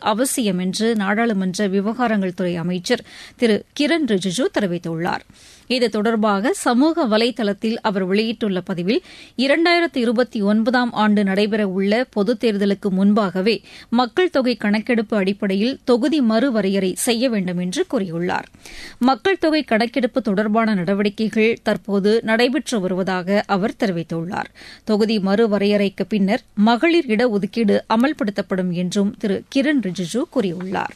அவசியம் என்று நாடாளுமன்ற விவகாரங்கள் துறை அமைச்சர் திரு கிரண் ரிஜிஜு தெரிவித்துள்ளார் இது தொடர்பாக சமூக வலைதளத்தில் அவர் வெளியிட்டுள்ள பதிவில் இரண்டாயிரத்து இருபத்தி ஒன்பதாம் ஆண்டு நடைபெறவுள்ள பொதுத் தேர்தலுக்கு முன்பாகவே மக்கள் தொகை கணக்கெடுப்பு அடிப்படையில் தொகுதி மறுவரையறை செய்ய வேண்டும் என்று கூறியுள்ளார் மக்கள் தொகை கணக்கெடுப்பு தொடர்பான நடவடிக்கைகள் தற்போது நடைபெற்று வருவதாக அவர் தெரிவித்துள்ளார் தொகுதி மறுவரையறைக்கு பின்னர் மகளிர் இடஒதுக்கீடு அமல்படுத்தப்படும் என்றும் திரு கிரண் ரிஜிஜு கூறியுள்ளார்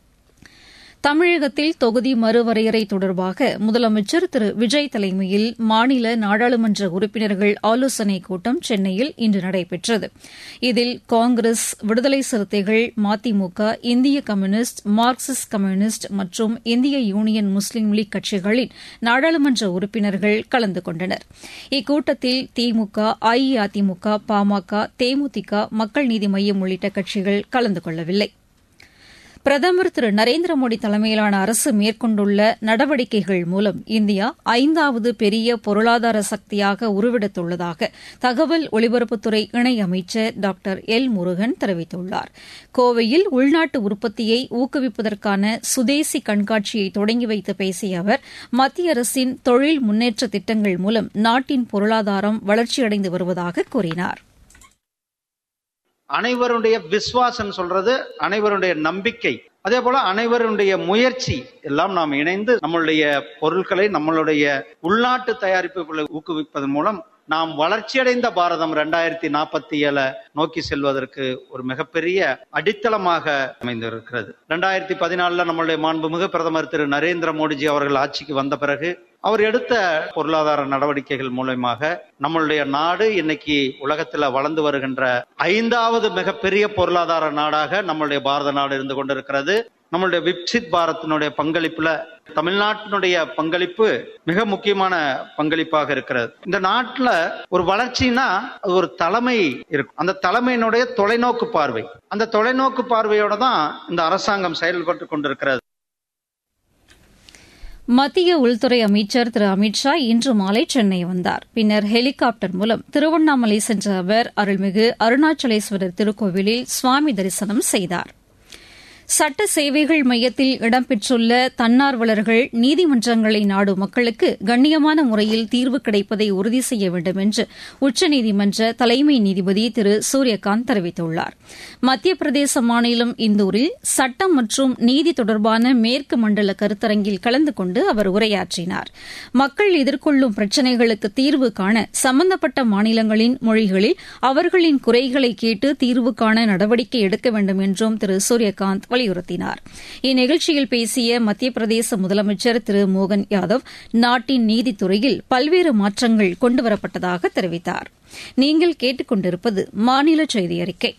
தமிழகத்தில் தொகுதி மறுவரையறை தொடர்பாக முதலமைச்சர் திரு விஜய் தலைமையில் மாநில நாடாளுமன்ற உறுப்பினர்கள் ஆலோசனைக் கூட்டம் சென்னையில் இன்று நடைபெற்றது இதில் காங்கிரஸ் விடுதலை சிறுத்தைகள் மதிமுக இந்திய கம்யூனிஸ்ட் மார்க்சிஸ்ட் கம்யூனிஸ்ட் மற்றும் இந்திய யூனியன் முஸ்லீம் லீக் கட்சிகளின் நாடாளுமன்ற உறுப்பினர்கள் கலந்து கொண்டனர் இக்கூட்டத்தில் திமுக அஇஅதிமுக பாமக தேமுதிக மக்கள் நீதி மய்யம் உள்ளிட்ட கட்சிகள் கலந்து கொள்ளவில்லை பிரதமர் திரு நரேந்திர மோடி தலைமையிலான அரசு மேற்கொண்டுள்ள நடவடிக்கைகள் மூலம் இந்தியா ஐந்தாவது பெரிய பொருளாதார சக்தியாக உருவெடுத்துள்ளதாக தகவல் ஒலிபரப்புத்துறை இணையமைச்சர் டாக்டர் எல் முருகன் தெரிவித்துள்ளார் கோவையில் உள்நாட்டு உற்பத்தியை ஊக்குவிப்பதற்கான சுதேசி கண்காட்சியை தொடங்கி வைத்து பேசிய அவர் மத்திய அரசின் தொழில் முன்னேற்ற திட்டங்கள் மூலம் நாட்டின் பொருளாதாரம் வளர்ச்சியடைந்து வருவதாக கூறினார் அனைவருடைய விசுவாசம் சொல்றது அனைவருடைய நம்பிக்கை அதே போல அனைவருடைய முயற்சி எல்லாம் நாம் இணைந்து நம்மளுடைய பொருட்களை நம்மளுடைய உள்நாட்டு தயாரிப்புகளை ஊக்குவிப்பதன் மூலம் நாம் வளர்ச்சியடைந்த பாரதம் ரெண்டாயிரத்தி நாற்பத்தி ஏழை நோக்கி செல்வதற்கு ஒரு மிகப்பெரிய அடித்தளமாக அமைந்திருக்கிறது ரெண்டாயிரத்தி பதினாலுல நம்மளுடைய மாண்புமிகு பிரதமர் திரு நரேந்திர மோடிஜி அவர்கள் ஆட்சிக்கு வந்த பிறகு அவர் எடுத்த பொருளாதார நடவடிக்கைகள் மூலயமாக நம்மளுடைய நாடு இன்னைக்கு உலகத்துல வளர்ந்து வருகின்ற ஐந்தாவது மிகப்பெரிய பொருளாதார நாடாக நம்மளுடைய பாரத நாடு இருந்து கொண்டிருக்கிறது நம்மளுடைய விக்சித் பாரத்தினுடைய பங்களிப்புல தமிழ்நாட்டினுடைய பங்களிப்பு மிக முக்கியமான பங்களிப்பாக இருக்கிறது இந்த நாட்டுல ஒரு வளர்ச்சினா அது ஒரு தலைமை இருக்கும் அந்த தலைமையினுடைய தொலைநோக்கு பார்வை அந்த தொலைநோக்கு பார்வையோட தான் இந்த அரசாங்கம் செயல்பட்டு கொண்டிருக்கிறது மத்திய உள்துறை அமைச்சர் திரு அமித் ஷா இன்று மாலை சென்னை வந்தார் பின்னர் ஹெலிகாப்டர் மூலம் திருவண்ணாமலை சென்ற அவர் அருள்மிகு அருணாச்சலேஸ்வரர் திருக்கோவிலில் சுவாமி தரிசனம் செய்தார் சட்ட சேவைகள் மையத்தில் இடம்பெற்றுள்ள தன்னார்வலர்கள் நீதிமன்றங்களை நாடும் மக்களுக்கு கண்ணியமான முறையில் தீர்வு கிடைப்பதை உறுதி செய்ய வேண்டும் என்று உச்சநீதிமன்ற தலைமை நீதிபதி திரு சூரியகாந்த் தெரிவித்துள்ளார் மத்திய பிரதேச மாநிலம் இந்தூரில் சட்டம் மற்றும் நீதி தொடர்பான மேற்கு மண்டல கருத்தரங்கில் கலந்து கொண்டு அவர் உரையாற்றினார் மக்கள் எதிர்கொள்ளும் பிரச்சினைகளுக்கு தீர்வு காண சம்பந்தப்பட்ட மாநிலங்களின் மொழிகளில் அவர்களின் குறைகளை கேட்டு தீர்வு காண நடவடிக்கை எடுக்க வேண்டும் என்றும் திரு சூரியகாந்த் வலியுறுத்தினார் இந்நிகழ்ச்சியில் பேசிய மத்திய பிரதேச முதலமைச்சர் திரு மோகன் யாதவ் நாட்டின் நீதித்துறையில் பல்வேறு மாற்றங்கள் கொண்டுவரப்பட்டதாக தெரிவித்தார் நீங்கள் கேட்டுக்கொண்டிருப்பது மாநில செய்தி அறிக்கை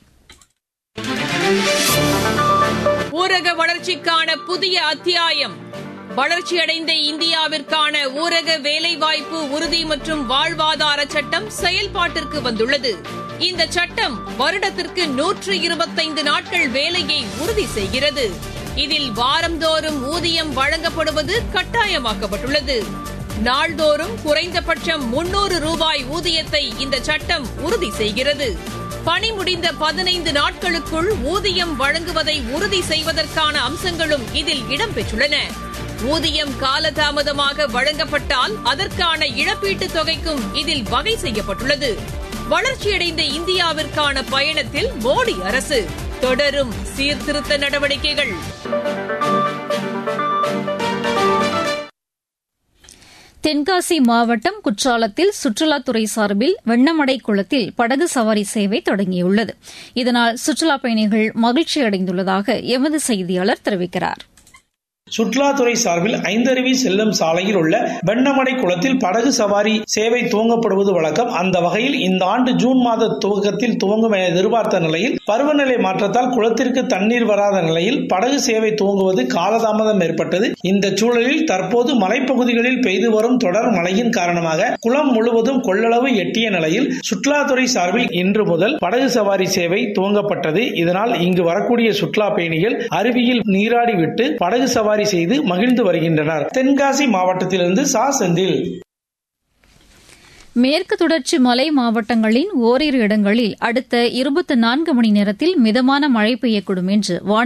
ஊரக வளர்ச்சிக்கான புதிய அத்தியாயம் வளர்ச்சியடைந்த இந்தியாவிற்கான ஊரக வேலைவாய்ப்பு உறுதி மற்றும் வாழ்வாதார சட்டம் செயல்பாட்டிற்கு வந்துள்ளது இந்த சட்டம் வருடத்திற்கு நூற்று இருபத்தைந்து நாட்கள் வேலையை உறுதி செய்கிறது இதில் வாரந்தோறும் ஊதியம் வழங்கப்படுவது கட்டாயமாக்கப்பட்டுள்ளது நாள்தோறும் குறைந்தபட்சம் முன்னூறு ரூபாய் ஊதியத்தை இந்த சட்டம் உறுதி செய்கிறது பணி முடிந்த பதினைந்து நாட்களுக்குள் ஊதியம் வழங்குவதை உறுதி செய்வதற்கான அம்சங்களும் இதில் இடம்பெற்றுள்ளன ஊதியம் காலதாமதமாக வழங்கப்பட்டால் அதற்கான இழப்பீட்டுத் தொகைக்கும் இதில் வகை செய்யப்பட்டுள்ளது வளர்ச்சியடைந்த இந்தியாவிற்கான பயணத்தில் மோடி அரசு தொடரும் சீர்திருத்த நடவடிக்கைகள் தென்காசி மாவட்டம் குற்றாலத்தில் சுற்றுலாத்துறை சார்பில் வெண்ணமடை குளத்தில் படகு சவாரி சேவை தொடங்கியுள்ளது இதனால் சுற்றுலாப் பயணிகள் மகிழ்ச்சி அடைந்துள்ளதாக எமது செய்தியாளர் தெரிவிக்கிறார் சுற்றுலாத்துறை சார்பில் ஐந்தருவி செல்லும் சாலையில் உள்ள வெண்ணமடை குளத்தில் படகு சவாரி சேவை துவங்கப்படுவது வழக்கம் அந்த வகையில் இந்த ஆண்டு ஜூன் மாத துவக்கத்தில் துவங்கும் என எதிர்பார்த்த நிலையில் பருவநிலை மாற்றத்தால் குளத்திற்கு தண்ணீர் வராத நிலையில் படகு சேவை துவங்குவது காலதாமதம் ஏற்பட்டது இந்த சூழலில் தற்போது மலைப்பகுதிகளில் பெய்து வரும் தொடர் மழையின் காரணமாக குளம் முழுவதும் கொள்ளளவு எட்டிய நிலையில் சுற்றுலாத்துறை சார்பில் இன்று முதல் படகு சவாரி சேவை துவங்கப்பட்டது இதனால் இங்கு வரக்கூடிய சுற்றுலா பயணிகள் அருவியில் நீராடி விட்டு படகு சவாரி சவாரி செய்து மகிழ்ந்து வருகின்றனர் தென்காசி மாவட்டத்திலிருந்து சா செந்தில் மேற்கு தொடர்ச்சி மலை மாவட்டங்களின் ஓரிரு இடங்களில் அடுத்த இருபத்தி நான்கு மணி நேரத்தில் மிதமான மழை பெய்யக்கூடும் என்று வானிலை